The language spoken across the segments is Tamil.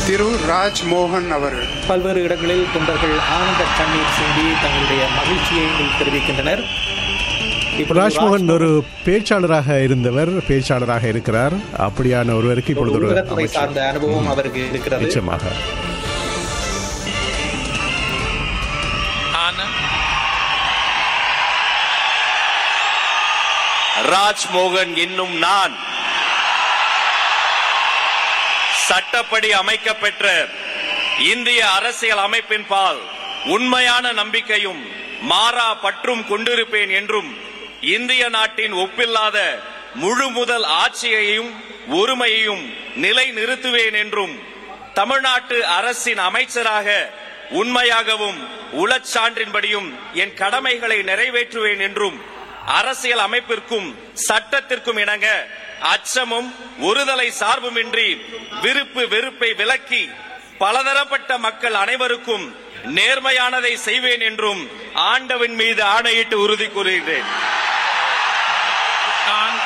திரு ராஜ்மோகன் அவர்கள் பல்வேறு இடங்களில் தொண்டர்கள் ஆனந்த கண்ணீர் சிந்தி தங்களுடைய மகிழ்ச்சியை தெரிவிக்கின்றனர் இப்பொழுது ராஜ்மோகன் ஒரு பேச்சாளராக இருந்தவர் பேச்சாளராக இருக்கிறார் அப்படியான ஒருவருக்கு இப்பொழுது ஒரு ஊடகத்துறை அமைச்சர். சார்ந்த அனுபவம் அவருக்கு இருக்கிறது நிச்சயமாக ஆனந்த் ராஜ்மோகன் என்னும் நான் சட்டப்படி அமைக்கப்பெற்ற இந்திய அரசியல் அமைப்பின் பால் உண்மையான நம்பிக்கையும் மாறா பற்றும் கொண்டிருப்பேன் என்றும் இந்திய நாட்டின் ஒப்பில்லாத முழு முதல் ஆட்சியையும் ஒருமையையும் நிலை நிறுத்துவேன் என்றும் தமிழ்நாட்டு அரசின் அமைச்சராக உண்மையாகவும் உளச்சான்றின்படியும் என் கடமைகளை நிறைவேற்றுவேன் என்றும் அரசியல் அமைப்பிற்கும் சட்டத்திற்கும் இணங்க அச்சமும் ஒருதலை சார்புமின்றி விருப்பு வெறுப்பை விலக்கி பலதரப்பட்ட மக்கள் அனைவருக்கும் நேர்மையானதை செய்வேன் என்றும் ஆண்டவன் மீது ஆணையிட்டு உறுதி கூறுகிறேன் நான்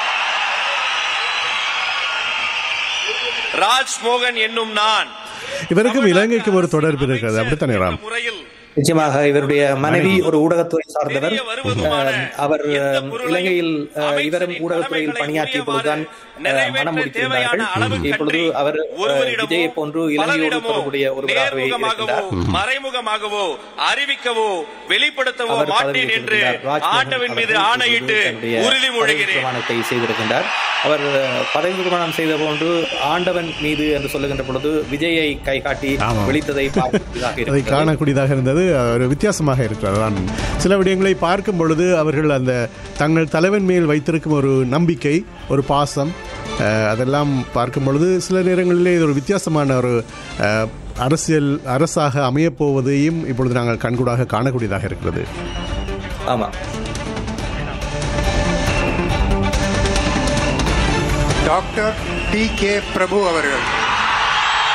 ராஜ்மோகன் என்னும் நான் இவருக்கும் இலங்கைக்கும் ஒரு தொடர்பு இருக்கிறது அப்படித்தானே ராம் முறையில் நிச்சயமாக இவருடைய மனைவி ஒரு ஊடகத்துறை சார்ந்தவர் தெரிய வருவதுமான அஹ், அவர் எந்த அஹ், பொருளையும் இலங்கையில் அஹ், அமைச்சரின் இவரும் ஊடகத்துறையில் கடமைகளை பணியாற்றிய பொழுதுதான் அஹ், நிறைவேற்ற மனம் முடித்திருந்தார்கள் தேவையான அளவு இப்பொழுது கற்றி அவர் அஹ், ஒருவரிடமோ, விஜயை போன்று இலங்கையோடு பலரிடமோ தொடர்புடைய ஒருவராகவே நேர்முகமாகவோ, இருக்கின்றார் மறைமுகமாகவோ அறிவிக்கவோ வெளிப்படுத்தவோ அவர் மாட்டேன் பதவியேற்று என்று இருக்கின்றார். ராஜ்மோகன் ஆண்டவன் மீது அவர்கள் ஆணையிட்டு தன்னுடைய பதவி உறுதிமொழிகிறேன் பிரமாணத்தை செய்திருக்கின்றார் அவர் அஹ், பதவி பிரமாணம் செய்த போன்று ஆண்டவன் மீது என்று சொல்லுகின்ற பொழுது விஜயை கை காட்டி ஆமாம். வெளித்ததை பார்க்கக்கூடியதாக அதை இருக்கிறது காணக்கூடியதாக இருந்தது ஒரு வித்தியாசமாக இருக்கிறது தான் சில விடயங்களை பார்க்கும் பொழுது அவர்கள் அந்த தங்கள் தலைவன் மேல் வைத்திருக்கும் ஒரு நம்பிக்கை ஒரு பாசம் அஹ், அதெல்லாம் பார்க்கும் பொழுது சில நேரங்களிலே இது ஒரு வித்தியாசமான ஒரு அஹ், அரசியல் அரசாக அமையப் போவதையும் இப்பொழுது நாங்கள் கண்கூடாக காணக்கூடியதாக இருக்கிறது ஆமா டாக்டர் டி கே பிரபு அவர்கள்